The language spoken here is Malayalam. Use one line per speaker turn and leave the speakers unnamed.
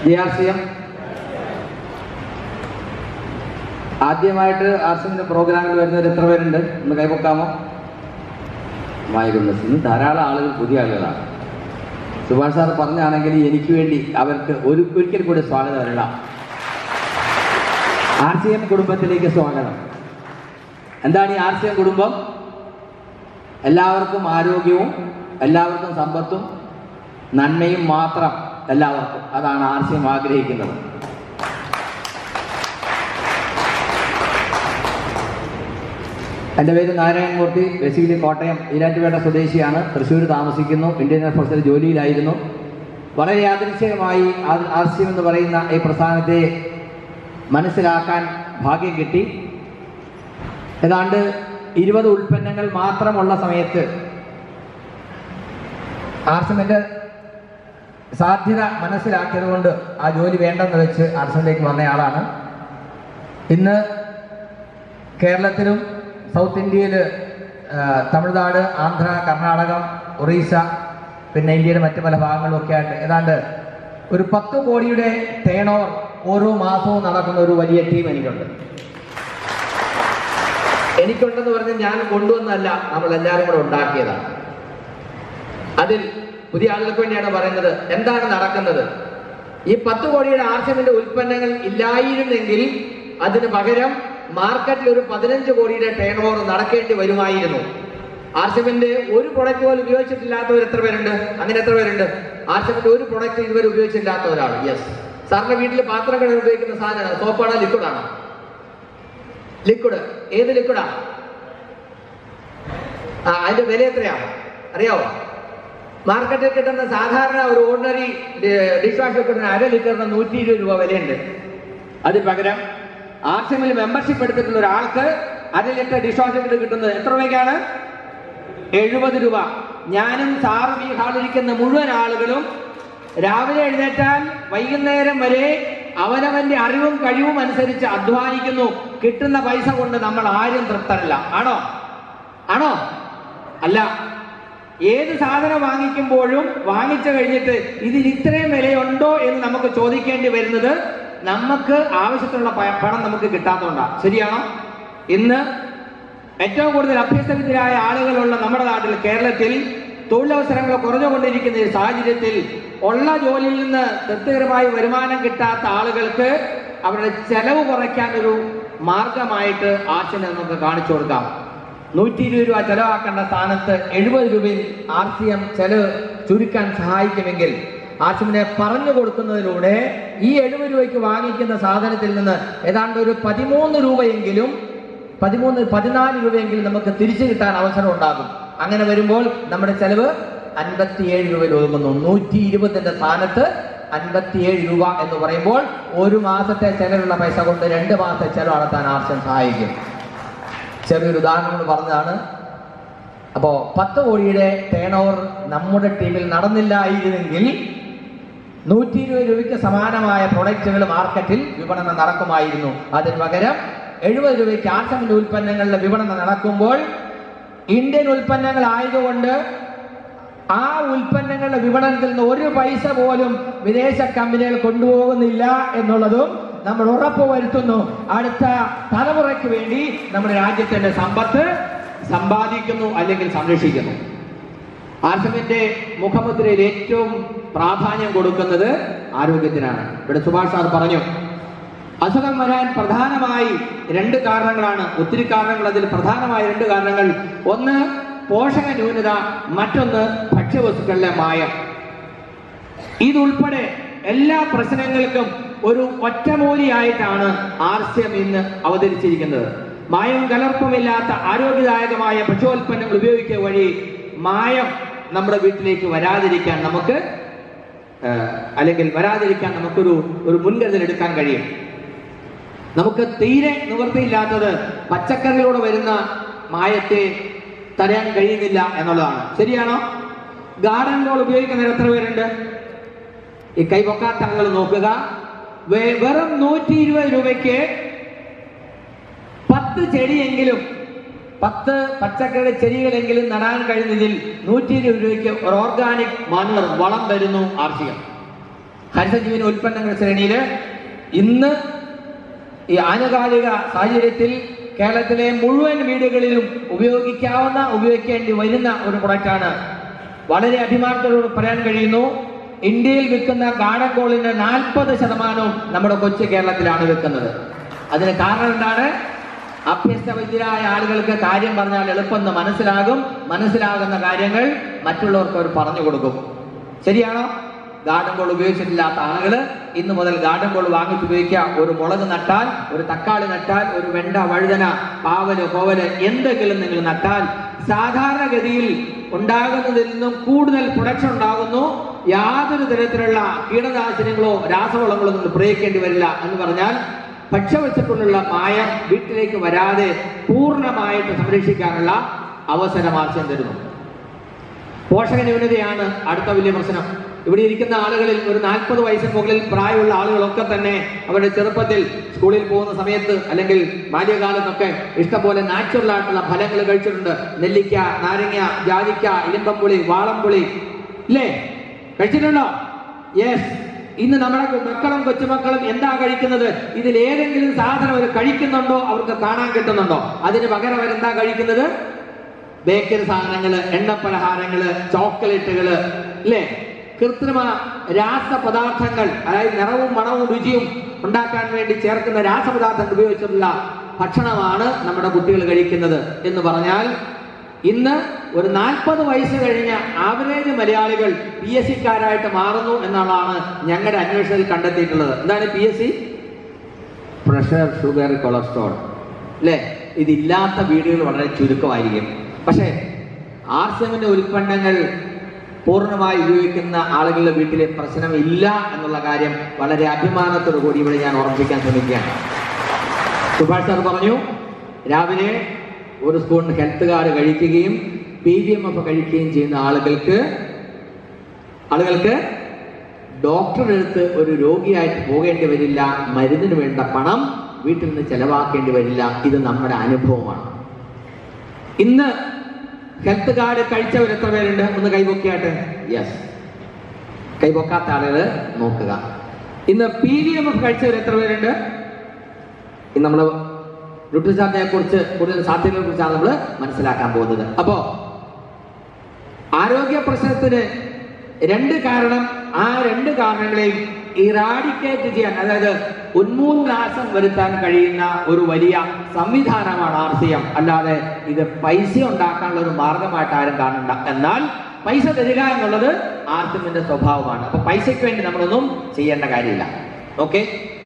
ജെ ആർ സി എം ആദ്യമായിട്ട് ആർ സി എമ്മിന്റെ പ്രോഗ്രാമിൽ വരുന്നവർ എത്ര പേരുണ്ട് ഒന്ന് കൈപൊക്കാമോ വായിക്കുന്നത് ഇന്ന് ധാരാളം ആളുകൾ പുതിയ ആളുകളാണ് സുഭാഷ് സാർ പറഞ്ഞാണെങ്കിൽ എനിക്ക് വേണ്ടി അവർക്ക് ഒരു ഒരിക്കൽ കൂടി സ്വാഗതം വരണം ആർ സി എം കുടുംബത്തിലേക്ക് സ്വാഗതം എന്താണ് ഈ ആർ സി എം കുടുംബം എല്ലാവർക്കും ആരോഗ്യവും എല്ലാവർക്കും സമ്പത്തും നന്മയും മാത്രം എല്ലാവർക്കും അതാണ് ആർ സി എം ആഗ്രഹിക്കുന്നത് എൻ്റെ പേര് നാരായണമൂർത്തി ബേസിക്കലി കോട്ടയം ഈരാറ്റുപേട്ട സ്വദേശിയാണ് തൃശ്ശൂർ താമസിക്കുന്നു ഇന്ത്യൻ എയർഫോഴ്സിൽ ജോലിയിലായിരുന്നു വളരെ യാദൃശ്ചികമായി ആർ സി എം എന്ന് പറയുന്ന ഈ പ്രസ്ഥാനത്തെ മനസ്സിലാക്കാൻ ഭാഗ്യം കിട്ടി ഏതാണ്ട് ഇരുപത് ഉൽപ്പന്നങ്ങൾ മാത്രമുള്ള സമയത്ത് ആർസമിന്റെ സാധ്യത മനസ്സിലാക്കിയത് കൊണ്ട് ആ ജോലി വേണ്ടെന്ന് വെച്ച് ആർസമിലേക്ക് വന്നയാളാണ് ഇന്ന് കേരളത്തിലും സൗത്ത് ഇന്ത്യയിൽ തമിഴ്നാട് ആന്ധ്ര കർണാടകം ഒറീസ പിന്നെ ഇന്ത്യയുടെ മറ്റു പല ഭാഗങ്ങളും ഒക്കെ ആയിട്ട് ഏതാണ്ട് ഒരു പത്ത് കോടിയുടെ ടേൺ ഓവർ ഓരോ മാസവും നടക്കുന്ന ഒരു വലിയ ടീം എനിക്കുണ്ട് എനിക്കുണ്ടെന്ന് പറഞ്ഞ് ഞാൻ കൊണ്ടുവന്നല്ല നമ്മൾ എല്ലാവരും കൂടെ ഉണ്ടാക്കിയതാണ് അതിൽ പുതിയ ആളുകൾക്ക് വേണ്ടിയാണ് പറയുന്നത് എന്താണ് നടക്കുന്നത് ഈ പത്ത് കോടിയുടെ ആർച്ചമിന്റെ ഉൽപ്പന്നങ്ങൾ ഇല്ലായിരുന്നെങ്കിൽ അതിന് പകരം മാർക്കറ്റിൽ ഒരു പതിനഞ്ച് കോടിയുടെ ടേൺ ഓവർ നടക്കേണ്ടി വരുമായിരുന്നു ആർച്ചമിന്റെ ഒരു പ്രൊഡക്റ്റ് പോലും ഉപയോഗിച്ചിട്ടില്ലാത്തവർ എത്ര പേരുണ്ട് അങ്ങനെ എത്ര പേരുണ്ട് ആർച്ചമിന്റെ ഒരു പ്രൊഡക്റ്റ് ഇതുവരെ ഉപയോഗിച്ചില്ലാത്ത ഒരാൾ യെസ് സാറിന്റെ വീട്ടിൽ പാത്രം കഴുകാൻ ഉപയോഗിക്കുന്ന സാധനമാണ് സോപ്പാണോ ലിക്വിഡാണോ ലിക്വിഡ് ഏത് ലിക്വിഡാ ആ അതിന്റെ വില എത്രയാ അറിയാവോ മാർക്കറ്റിൽ കിട്ടുന്ന സാധാരണ ഒരു ഓർഡിനറി ഡിഷ് വാഷ് കിട്ടുന്ന അര ലിറ്ററിന് നൂറ്റി ഇരുപത് രൂപ വിലയുണ്ട് അതിന് പകരം ആർസിഎമ്മിൽ മെമ്പർഷിപ്പ് എടുത്തിട്ടുള്ള ഒരാൾക്ക് അര ലിറ്റർ ഡിഷ് വാഷ് കിട്ടുന്നത് എത്ര രൂപയ്ക്കാണ് എഴുപത് രൂപ ഞാനും സാറും ഈ ഹാളിരിക്കുന്ന മുഴുവൻ ആളുകളും രാവിലെ എഴുന്നേറ്റാൽ വൈകുന്നേരം വരെ അവനവന്റെ അറിവും കഴിവും അനുസരിച്ച് അധ്വാനിക്കുന്നു കിട്ടുന്ന പൈസ കൊണ്ട് നമ്മൾ ആരും തൃപ്തരല്ല ആണോ ആണോ അല്ല ഏത് സാധനം വാങ്ങിക്കുമ്പോഴും വാങ്ങിച്ചു കഴിഞ്ഞിട്ട് ഇതിന് ഇത്രയും വിലയുണ്ടോ എന്ന് നമുക്ക് ചോദിക്കേണ്ടി വരുന്നത് നമുക്ക് ആവശ്യത്തിനുള്ള പ- പണം നമുക്ക് കിട്ടാത്തതുകൊണ്ടാണ് ശരിയാണോ ഇന്ന് ഏറ്റവും കൂടുതൽ അഭ്യസ്തവിദ്യരായ ആളുകളുള്ള നമ്മുടെ നാട്ടിൽ കേരളത്തിൽ തൊഴിലവസരങ്ങൾ കുറഞ്ഞുകൊണ്ടിരിക്കുന്ന ഈ സാഹചര്യത്തിൽ ഉള്ള ജോലിയിൽ നിന്ന് തൃപ്തികരമായി വരുമാനം കിട്ടാത്ത ആളുകൾക്ക് അവരുടെ ചെലവ് കുറയ്ക്കാൻ ഒരു മാർഗമായിട്ട് ആർസിനെ നമുക്ക് കാണിച്ചു കൊടുക്കാം നൂറ്റി ഇരുപത് രൂപ ചെലവാക്കേണ്ട സ്ഥാനത്ത് എഴുപത് രൂപയിൽ ആർ സി എം ചെലവ് ചുരുക്കാൻ സഹായിക്കുമെങ്കിൽ ആർസിമിനെ പറഞ്ഞു കൊടുക്കുന്നതിലൂടെ ഈ എഴുപത് രൂപയ്ക്ക് വാങ്ങിക്കുന്ന സാധനത്തിൽ നിന്ന് ഏതാണ്ട് ഒരു പതിമൂന്ന് രൂപയെങ്കിലും പതിമൂന്ന് പതിനാല് രൂപയെങ്കിലും നമുക്ക് തിരിച്ചു കിട്ടാൻ അവസരം ഉണ്ടാകും അങ്ങനെ വരുമ്പോൾ നമ്മുടെ ചെലവ് അൻപത്തിയേഴ് രൂപയിൽ ഒതുങ്ങുന്നു നൂറ്റി ഇരുപതിന്റെ സ്ഥാനത്ത് അൻപത്തിയേഴ് രൂപ എന്ന് പറയുമ്പോൾ ഒരു മാസത്തെ ചെലവുള്ള പൈസ കൊണ്ട് രണ്ട് മാസത്തെ ചെലവ് നടത്താൻ ആർസം സഹായിക്കും ചെറിയൊരു ഉദാഹരണം കൊണ്ട് പറഞ്ഞതാണ് അപ്പോ പത്ത് കോടിയുടെ ടേൺ ഓവർ നമ്മുടെ ടീമിൽ നടന്നില്ലായിരുന്നെങ്കിൽ നൂറ്റി ഇരുപത് രൂപയ്ക്ക് സമാനമായ പ്രൊഡക്റ്റുകൾ മാർക്കറ്റിൽ വിപണനം നടക്കുമായിരുന്നു അതിന് പകരം എഴുപത് രൂപയ്ക്ക് ആർസമിന്റെ ഉൽപ്പന്നങ്ങളുടെ വിപണനം നടക്കുമ്പോൾ ഇന്ത്യൻ ഉൽപ്പന്നങ്ങൾ ആയതുകൊണ്ട് ആ ഉൽപ്പന്നങ്ങളുടെ വിപണനത്തിൽ നിന്ന് ഒരു പൈസ പോലും വിദേശ കമ്പനികൾ കൊണ്ടുപോകുന്നില്ല എന്നുള്ളതും നമ്മൾ ഉറപ്പ് വരുത്തുന്നു അടുത്ത തലമുറയ്ക്ക് വേണ്ടി നമ്മുടെ രാജ്യത്തിന്റെ സമ്പത്ത് സമ്പാദിക്കുന്നു അല്ലെങ്കിൽ സംരക്ഷിക്കുന്നു ആർസമിന്റെ മുഖമുദ്രയിൽ ഏറ്റവും പ്രാധാന്യം കൊടുക്കുന്നത് ആരോഗ്യത്തിനാണ് ഇവിടെ സുഭാഷ് സാർ പറഞ്ഞു അസുഖം വരാൻ പ്രധാനമായി രണ്ട് കാരണങ്ങളാണ് ഒത്തിരി കാരണങ്ങൾ അതിൽ പ്രധാനമായ രണ്ട് കാരണങ്ങൾ ഒന്ന് പോഷക ന്യൂനത മറ്റൊന്ന് ഭക്ഷ്യവസ്തുക്കളിലെ മായം ഇതുൾപ്പെടെ എല്ലാ പ്രശ്നങ്ങൾക്കും ഒരു ഒറ്റമൂലിയായിട്ടാണ് ആർ സി എം ഇന്ന് അവതരിച്ചിരിക്കുന്നത് മായവും കലർപ്പമില്ലാത്ത ആരോഗ്യദായകമായ ഭക്ഷ്യോൽപ്പന്നങ്ങൾ ഉപയോഗിക്കുക വഴി മായം നമ്മുടെ വീട്ടിലേക്ക് വരാതിരിക്കാൻ നമുക്ക് ഏഹ്, അല്ലെങ്കിൽ വരാതിരിക്കാൻ നമുക്കൊരു ഒരു മുൻകരുതൽ എടുക്കാൻ കഴിയും നമുക്ക് തീരെ നിവൃത്തിയില്ലാത്തത് പച്ചക്കറിയിലൂടെ വരുന്ന മായത്തെ തടയാൻ കഴിയുന്നില്ല എന്നുള്ളതാണ് ശരിയാണോ ഗാർഡൻ ബോൾ ഉപയോഗിക്കുന്നവർ എത്ര പേരുണ്ട് ഈ കൈപൊക്കാത്ത ആളുകൾ നോക്കുക വെ- വെറും നൂറ്റി ഇരുപത് രൂപയ്ക്ക് പത്ത് ചെടിയെങ്കിലും പത്ത് പച്ചക്കറി ചെടികളെങ്കിലും നടാൻ കഴിയുന്നതിൽ നൂറ്റി ഇരുപത് രൂപയ്ക്ക് ഒരു ഓർഗാനിക് മണ്ണ് വളം തരുന്നു ആർഷികം ഹരിതജീവന ഉൽപ്പന്നങ്ങൾ ശ്രേണിയിൽ ഇന്ന് ഈ ആനുകാലിക സാഹചര്യത്തിൽ കേരളത്തിലെ മുഴുവൻ വീടുകളിലും ഉപയോഗിക്കാവുന്ന ഉപയോഗിക്കേണ്ടി വരുന്ന ഒരു പ്രൊഡക്റ്റാണ് വളരെ അഭിമാനത്തോട് പറയാൻ കഴിയുന്നു ഇന്ത്യയിൽ വിൽക്കുന്ന ഗാർഡൻ കോളിന്റെ നാൽപ്പത് ശതമാനവും നമ്മുടെ കൊച്ചു കേരളത്തിലാണ് വിൽക്കുന്നത് അതിന് കാരണം എന്താണ് അഭ്യസ്തവിദ്യരായ ആളുകൾക്ക് കാര്യം പറഞ്ഞാൽ എളുപ്പം മനസ്സിലാകും മനസ്സിലാകുന്ന കാര്യങ്ങൾ മറ്റുള്ളവർക്ക് അവർ പറഞ്ഞു കൊടുക്കും ശരിയാണോ ഗാർഡൻ കോൾ ഉപയോഗിച്ചിട്ടില്ലാത്ത ആളുകൾ ഇന്ന് മുതൽ ഗാർഡൻ കോൾ വാങ്ങിച്ച് ഉപയോഗിക്കുക ഒരു മുളക് നട്ടാൽ ഒരു തക്കാളി നട്ടാൽ ഒരു വെണ്ട വഴുതന പാവല് കോവല് എന്തെങ്കിലും നിങ്ങൾ നട്ടാൽ സാധാരണഗതിയിൽ ഉണ്ടാകുന്നതിൽ നിന്നും കൂടുതൽ പ്രൊഡക്ഷൻ ഉണ്ടാകുന്നു യാതൊരു തരത്തിലുള്ള കീടനാശിനികളോ രാസവളങ്ങളോ നിങ്ങൾ പ്രയോഗിക്കേണ്ടി വരില്ല എന്ന് പറഞ്ഞാൽ ഭക്ഷ്യവസ്തുക്കളുള്ള മായം വീട്ടിലേക്ക് വരാതെ പൂർണ്ണമായിട്ട് സംരക്ഷിക്കാനുള്ള അവസരം ആവശ്യം തരുന്നു പോഷക ന്യൂനതയാണ് അടുത്ത വലിയ പ്രശ്നം ഇവിടെ ഇരിക്കുന്ന ആളുകളിൽ ഒരു നാൽപ്പത് വയസ്സിന് മുകളിൽ പ്രായമുള്ള ആളുകളൊക്കെ തന്നെ അവരുടെ ചെറുപ്പത്തിൽ സ്കൂളിൽ പോകുന്ന സമയത്ത് അല്ലെങ്കിൽ ബാല്യകാലത്തൊക്കെ ഇഷ്ടംപോലെ നാച്ചുറൽ ആയിട്ടുള്ള ഫലങ്ങൾ കഴിച്ചിട്ടുണ്ട് നെല്ലിക്ക നാരങ്ങ ജാതിക്ക ഇലിമ്പമ്പുളി വാളംപുളി ഇല്ലേ കഴിച്ചിട്ടുണ്ടോ യെസ് ഇന്ന് നമ്മുടെ മക്കളും കൊച്ചുമക്കളും എന്താ കഴിക്കുന്നത് ഇതിൽ ഏതെങ്കിലും സാധനം അവർ കഴിക്കുന്നുണ്ടോ അവർക്ക് കാണാൻ കിട്ടുന്നുണ്ടോ അതിന് പകരം അവരെന്താ കഴിക്കുന്നത് ബേക്കറി സാധനങ്ങള് എണ്ണപ്പലഹാരങ്ങള് ചോക്ലേറ്റുകള് ഇല്ലേ കൃത്രിമ രാസപദാർത്ഥങ്ങൾ അതായത് നിറവും മണവും രുചിയും ഉണ്ടാക്കാൻ വേണ്ടി ചേർക്കുന്ന രാസപദാർത്ഥങ്ങൾ ഉപയോഗിച്ചിട്ടുള്ള ഭക്ഷണമാണ് നമ്മുടെ കുട്ടികൾ കഴിക്കുന്നത് എന്ന് പറഞ്ഞാൽ ഇന്ന് ഒരു നാൽപ്പത് വയസ്സ് കഴിഞ്ഞ ആവറേജ് മലയാളികൾ പി എസ് സിക്കാരായിട്ട് മാറുന്നു എന്നുള്ളതാണ് ഞങ്ങളുടെ അന്വേഷണത്തിൽ കണ്ടെത്തിയിട്ടുള്ളത് എന്താണ് P S C pressure sugar cholesterol അല്ലേ ഇതില്ലാത്ത വീടുകൾ വളരെ ചുരുക്കമായിരിക്കും പക്ഷേ ആർ സെമിന്റെ ഉൽപ്പന്നങ്ങൾ പൂർണ്ണമായി ഉപയോഗിക്കുന്ന ആളുകളുടെ വീട്ടിലെ പ്രശ്നമില്ല എന്നുള്ള കാര്യം വളരെ അഭിമാനത്തോടു കൂടി ഇവിടെ ഞാൻ ഓർമ്മിപ്പിക്കാൻ ശ്രമിക്കുകയാണ് സുഭാഷ് സാർ പറഞ്ഞു രാവിലെ ഒരു സ്പൂൺ ഹെൽത്ത് കാർഡ് കഴിക്കുകയും പി വി എം എഫ് കഴിക്കുകയും ചെയ്യുന്ന ആളുകൾക്ക് ആളുകൾക്ക് ഡോക്ടറുടെ അടുത്ത് ഒരു രോഗിയായിട്ട് പോകേണ്ടി വരില്ല മരുന്നിന് വേണ്ട പണം വീട്ടിൽ നിന്ന് ചെലവാക്കേണ്ടി വരില്ല ഇത് നമ്മുടെ അനുഭവമാണ് ഇന്ന് ഹെൽത്ത് കാർഡ് കഴിച്ചവർ എത്ര പേരുണ്ട് ഒന്ന് കൈപൊക്കിയാട്ടെ യെസ് കൈപൊക്കാത്ത ആളുകൾ നോക്കുക ഇന്ന് പി വി എം എഫ് കഴിച്ചവർ എത്ര പേരുണ്ട് ഇന്ന് നമ്മൾ രുട്ടുസാറിനെ കുറിച്ച് കൂടുതൽ സാധ്യതകളെ കുറിച്ചാണ് നമ്മൾ മനസ്സിലാക്കാൻ പോകുന്നത് അപ്പോ ആരോഗ്യ പ്രശ്നത്തിന് രണ്ട് കാരണം ആ രണ്ട് കാരണങ്ങളെയും ഇറാഡിക്കേറ്റ് ചെയ്യാൻ അതായത് ഉന്മൂലനാശം വരുത്താൻ കഴിയുന്ന ഒരു വലിയ സംവിധാനമാണ് ആർ സി എം അല്ലാതെ ഇത് പൈസ ഉണ്ടാക്കാനുള്ള ഒരു മാർഗമായിട്ട് ആരും കാണണ്ട എന്നാൽ പൈസ തരിക എന്നുള്ളത് ആർ സി എമ്മിന്റെ സ്വഭാവമാണ് അപ്പൊ പൈസയ്ക്ക് വേണ്ടി നമ്മളൊന്നും ചെയ്യേണ്ട കാര്യമില്ല ഓക്കെ